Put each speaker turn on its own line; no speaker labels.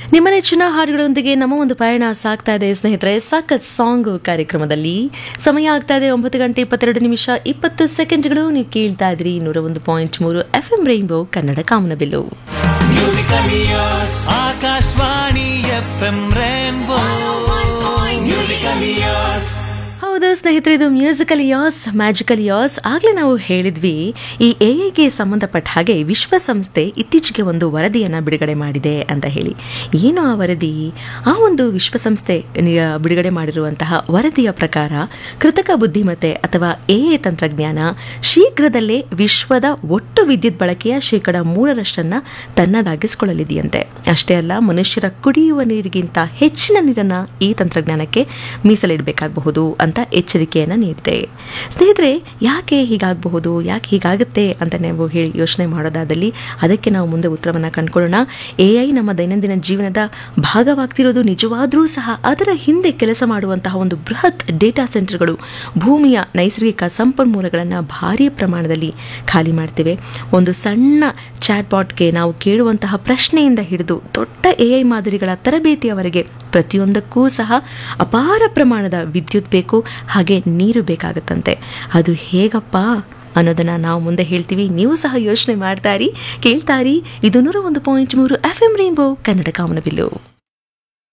ನಿಮ್ಮ ನೆಚ್ಚಿನ ಹಾಡುಗಳೊಂದಿಗೆ ನಮ್ಮ ಒಂದು ಪಯಣ ಸಾಗ್ತಾ ಇದೆ ಸ್ನೇಹಿತರೆ ಸಖತ್ ಸಾಂಗ್ ಕಾರ್ಯಕ್ರಮದಲ್ಲಿ ಸಮಯ ಆಗ್ತಾ ಇದೆ ಒಂಬತ್ತು ಗಂಟೆ ಇಪ್ಪತ್ತೆರಡು ನಿಮಿಷ ಇಪ್ಪತ್ತು ಸೆಕೆಂಡ್ಗಳು ನೀವು ಕೇಳ್ತಾ ಇದ್ರಿ ನೂರ ಒಂದು ಪಾಯಿಂಟ್ ಮೂರು ಎಫ್ ಎಂ ರೈನ್ಬೋ ಕನ್ನಡ ಕಾಮನಬಿಲ್ಲು
Akashvani F M rainbow musical years
ಹೌದು ಸ್ನೇಹಿತರೆ ಇದು ಮ್ಯೂಸಿಕಲ್ ಯಾಸ್ ಮ್ಯಾಜಿಕಲ್ ಯಾಸ್ ಆಗಲೇ ನಾವು ಹೇಳಿದ್ವಿ ಈ ಎ ಐಗೆ ಸಂಬಂಧಪಟ್ಟ ಹಾಗೆ ವಿಶ್ವಸಂಸ್ಥೆ ಇತ್ತೀಚೆಗೆ ಒಂದು ವರದಿಯನ್ನು ಬಿಡುಗಡೆ ಮಾಡಿದೆ ಅಂತ ಹೇಳಿ ಏನು ಆ ವರದಿ ಆ ಒಂದು ವಿಶ್ವಸಂಸ್ಥೆ ನಿ- ಬಿಡುಗಡೆ ಮಾಡಿರುವಂತಹ ವರದಿಯ ಪ್ರಕಾರ ಕೃತಕ ಬುದ್ಧಿಮತ್ತೆ ಅಥವಾ ಎ ಐ ತಂತ್ರಜ್ಞಾನ ಶೀಘ್ರದಲ್ಲೇ ವಿಶ್ವದ ಒಟ್ಟು ವಿದ್ಯುತ್ ಬಳಕೆಯ ಶೇಕಡ ಮೂರರಷ್ಟನ್ನು ತನ್ನದಾಗಿಸಿಕೊಳ್ಳಲಿದೆಯಂತೆ ಅಷ್ಟೇ ಅಲ್ಲ ಮನುಷ್ಯರ ಕುಡಿಯುವ ನೀರಿಗಿಂತ ಹೆಚ್ಚಿನ ನೀರನ್ನು ಈ ತಂತ್ರಜ್ಞಾನಕ್ಕೆ ಮೀಸಲಿಡಬೇಕಾಗಬಹುದು ಅಂತ ಎಚ್ಚರಿಕೆಯನ್ನು ನೀಡಿದೆ ಸ್ನೇಹಿತರೆ ಯಾಕೆ ಹೀಗಾಗಬಹುದು ಯಾಕೆ ಹೀಗಾಗುತ್ತೆ ಅಂತ ನೀವು ಹೇಳಿ ಯೋಚನೆ ಮಾಡೋದಾದಲ್ಲಿ ಅದಕ್ಕೆ ನಾವು ಮುಂದೆ ಉತ್ತರವನ್ನು ಕಂಡುಕೊಳ್ಳೋಣ ಎ ಐ ನಮ್ಮ ದೈನಂದಿನ ಜೀವನದ ಭಾಗವಾಗ್ತಿರೋದು ನಿಜವಾದರೂ ಸಹ ಅದರ ಹಿಂದೆ ಕೆಲಸ ಮಾಡುವಂತಹ ಒಂದು ಬೃಹತ್ ಡೇಟಾ ಸೆಂಟರ್ಗಳು ಭೂಮಿಯ ನೈಸರ್ಗಿಕ ಸಂಪನ್ಮೂಲಗಳನ್ನು ಭಾರೀ ಪ್ರಮಾಣದಲ್ಲಿ ಖಾಲಿ ಮಾಡ್ತಿವೆ ಒಂದು ಸಣ್ಣ ಚಾಟ್ಬಾಟ್ಗೆ ನಾವು ಕೇಳುವಂತಹ ಪ್ರಶ್ನೆಯಿಂದ ಹಿಡಿದು ದೊಡ್ಡ ಎ ಐ ಮಾದರಿಗಳ ತರಬೇತಿಯವರೆಗೆ ಪ್ರತಿಯೊಂದಕ್ಕೂ ಸಹ ಅಪಾರ ಪ್ರಮಾಣದ ವಿದ್ಯುತ್ ಬೇಕು ಹಾಗೆ ನೀರು ಬೇಕಾಗುತ್ತಂತೆ ಅದು ಹೇಗಪ್ಪ ಅನ್ನೋದನ್ನ ನಾವು ಮುಂದೆ ಹೇಳ್ತೀವಿ ನೀವು ಸಹ ಯೋಚನೆ ಮಾಡ್ತಾರಿ ಕೇಳ್ತಾರಿ ಇದು ನೂರ ಒಂದು ಪಾಯಿಂಟ್ ಮೂರು ಎಫ್ ಎಂ ರೈನ್ಬೋ ಕನ್ನಡ ಕಾಮನಬಿಲ್ಲು